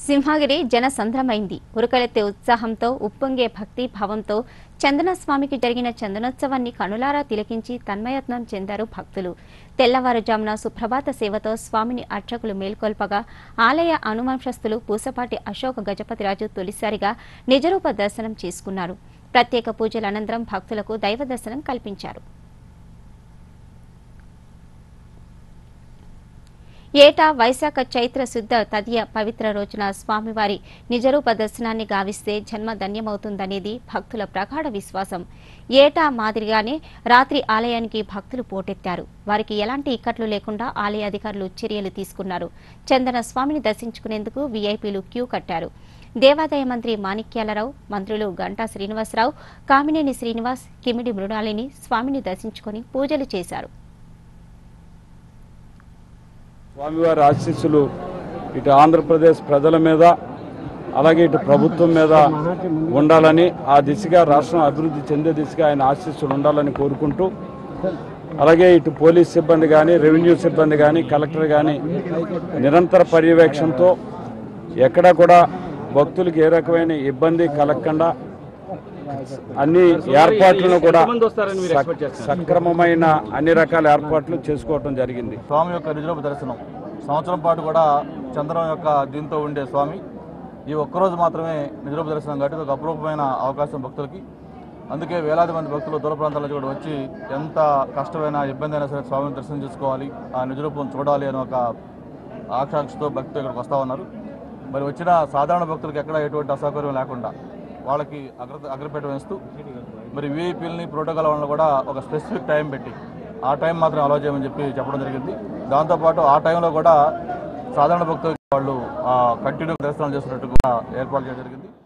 సింహగిరి జనసంద్రమైంది ఉరకలెత్తే ఉత్సాహంతో ఉప్పొంగే భక్తి భావంతో చందన స్వామికి జరిగిన చందనోత్సవాన్ని కనులారా తిలకించి తన్మయత్నం చెందారు భక్తులు తెల్లవారుజామున సుప్రభాత సేవతో స్వామిని అర్చకులు మేల్కొల్పగా ఆలయ అనువంశస్థులు పూసపాటి అశోక్ గజపతిరాజు తొలిసారిగా నిజరూప దర్శనం చేసుకున్నారు ప్రత్యేక పూజల అనంతరం భక్తులకు దైవ దర్శనం కల్పించారు ఏటా వైశాఖ చైత్ర శుద్ధ తదియ పవిత్ర రోజున స్వామివారి నిజరూప దర్శనాన్ని గావిస్తే జన్మ ధన్యమవుతుందనేది భక్తుల ప్రగాఢ విశ్వాసం ఏటా మాదిరిగానే రాత్రి ఆలయానికి భక్తులు పోటెత్తారు వారికి ఎలాంటి ఇక్కట్లు లేకుండా ఆలయ అధికారులు చర్యలు తీసుకున్నారు చందన స్వామిని దర్శించుకునేందుకు వీఐపీలు క్యూ కట్టారు దేవాదాయ మంత్రి మాణిక్యాలరావు మంత్రులు గంటా శ్రీనివాసరావు కామినేని శ్రీనివాస్ కిమిడి మృణాలిని స్వామిని దర్శించుకుని పూజలు చేశారు స్వామివారి ఆశీస్సులు ఇటు ఆంధ్రప్రదేశ్ ప్రజల మీద అలాగే ఇటు ప్రభుత్వం మీద ఉండాలని ఆ దిశగా రాష్ట్రం అభివృద్ధి చెందే దిశగా ఆయన ఆశీస్సులు ఉండాలని కోరుకుంటూ అలాగే ఇటు పోలీస్ సిబ్బంది కానీ రెవెన్యూ సిబ్బంది కానీ కలెక్టర్ కానీ నిరంతర పర్యవేక్షణతో ఎక్కడా కూడా భక్తులకు ఏ రకమైన ఇబ్బంది కలగకుండా అన్ని ఏర్పాట్లను కూడా సక్- సక్రమమైన అన్ని రకాల ఏర్పాట్లు చేసుకోవటం జరిగింది స్వామి యొక్క నిజరూప దర్శనం సంవత్సరం పాటు కూడా చంద్రం యొక్క దీంతో ఉండే స్వామి ఈ ఒక్కరోజు మాత్రమే నిజరూప దర్శనం కాబట్టి ఇది ఒక అపరూపమైన అవకాశం భక్తులకి అందుకే వేలాది మంది భక్తులు దూర ప్రాంతాల నుంచి కూడా వచ్చి ఎంత కష్టమైన ఇబ్బంది అయినా సరే స్వామిని దర్శనం చేసుకోవాలి ఆ నిజరూపం చూడాలి అని ఒక ఆకాంక్షతో భక్తులు ఇక్కడికి వస్తూ ఉన్నారు మరి వచ్చిన సాధారణ భక్తులకు ఎక్కడ ఎటువంటి అసౌకర్యం లేకుండా వాళ్ళకి అగ్ర అగ్రపేట వేస్తూ మరి వీఐపీలని ప్రోటోకాల్ వాళ్ళని కూడా ఒక స్పెసిఫిక్ టైం పెట్టి ఆ టైం మాత్రం అలౌ చేయమని చెప్పి చెప్పడం జరిగింది దాంతోపాటు ఆ టైంలో కూడా సాధారణ భక్తులు వాళ్ళు కంటిన్యూ దర్శనం చేస్తున్నట్టు కూడా ఏర్పాటు చేయడం జరిగింది